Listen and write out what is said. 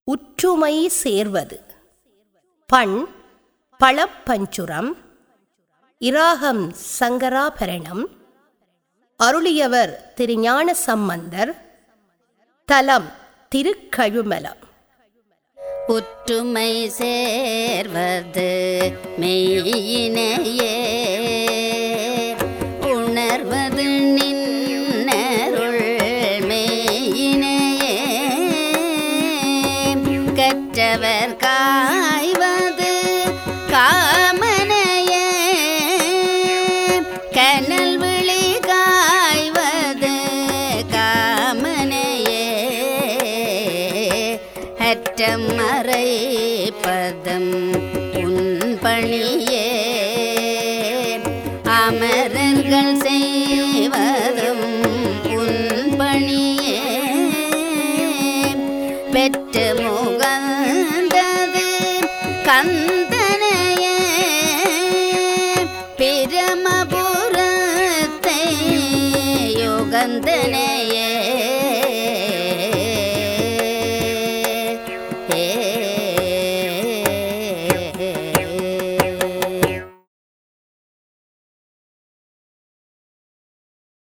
உற்றுமை சேர்வது பண் பழப்பஞ்சுரம் இராகம் சங்கராபரணம் அருளியவர் திருஞான சம்பந்தர் தலம் திருக்கழுமலம் உற்றுமை சேர்வது மெய்யினையே உணர்வது நின்னருள் மெய்யினையே கற்றவர் காய்வது காமனையே கனல் விழி காய்வது காமனையே அற்றம் மறைப்பதம் உன் பணியே அமரர்கள் செய்வதும் உன் பணியே பெற்று முகந்தது கந்த